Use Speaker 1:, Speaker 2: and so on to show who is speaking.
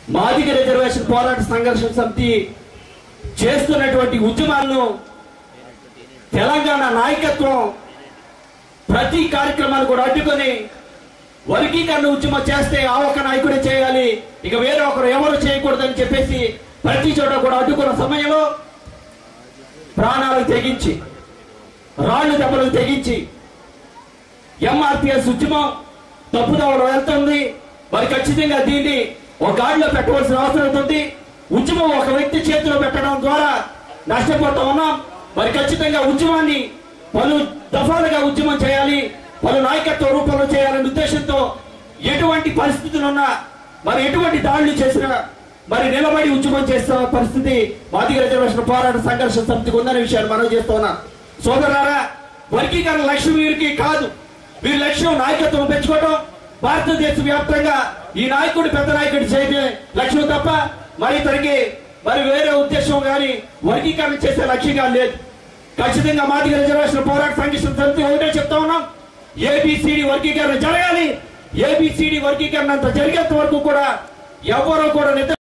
Speaker 1: Madiga reservation పోరాట సంఘర్షణ సమితి చేస్తున్నటువంటి ఉద్యమాలను తెలంగాణ నాయకత్వం ప్రతి కార్యక్రమాలు కూడా అడ్డుకొని వర్గీకరణ ఉద్యమం చేస్తే ఆ ఒక్క నాయకుడే చేయాలి ఇక వేరే ఒకరు ఎవరు చేయకూడదని చెప్పేసి ప్రతి చోట కూడా అడ్డుకున్న సమయంలో ప్రాణాలకు తెగించి రాళ్లు దెబ్బలకు తెగించి ఎంఆర్పిఎస్ ఉద్యమం తప్పుదోవడం వెళ్తుంది మరి ఖచ్చితంగా దీన్ని ఒక గాడిలో పెట్టవలసిన అవసరం ఉంటుంది ఉద్యమం ఒక వ్యక్తి చేతిలో పెట్టడం ద్వారా నష్టపోతా ఉన్నాం మరి ఖచ్చితంగా ఉద్యమాన్ని పలు దఫాలుగా ఉద్యమం చేయాలి పలు నాయకత్వ రూపంలో చేయాలనే ఉద్దేశంతో ఎటువంటి పరిస్థితులు ఉన్నా మరి ఎటువంటి దాడులు చేసినా మరి నిలబడి ఉద్యమం చేస్తున్న పరిస్థితి మాదిగ రిజర్వేషన్ పోరాట సంఘర్ష సమితికి ఉందనే విషయాన్ని మనం చేస్తూ ఉన్నాం సోదరారా వర్గీకరణ లక్ష్యం వీరికి కాదు వీరి లక్ష్యం నాయకత్వం పెంచుకోవడం భారతదేశ వ్యాప్తంగా ఈ నాయకుడు పెద్ద నాయకుడు చేయడం లక్ష్యం తప్ప మరి ఇతనికి మరి వేరే ఉద్దేశం కానీ వర్గీకరణ చేసే లక్ష్యంగా లేదు ఖచ్చితంగా మాదిగ రిజర్వేషన్ పోరాట సంఘర్షణ సమితి ఒకటే చెప్తా ఉన్నాం ఏబిసిడి వర్గీకరణ జరగాలి ఏబిసిడి వర్గీకరణ అంత జరిగేంత వరకు కూడా ఎవరు కూడా నిద్ర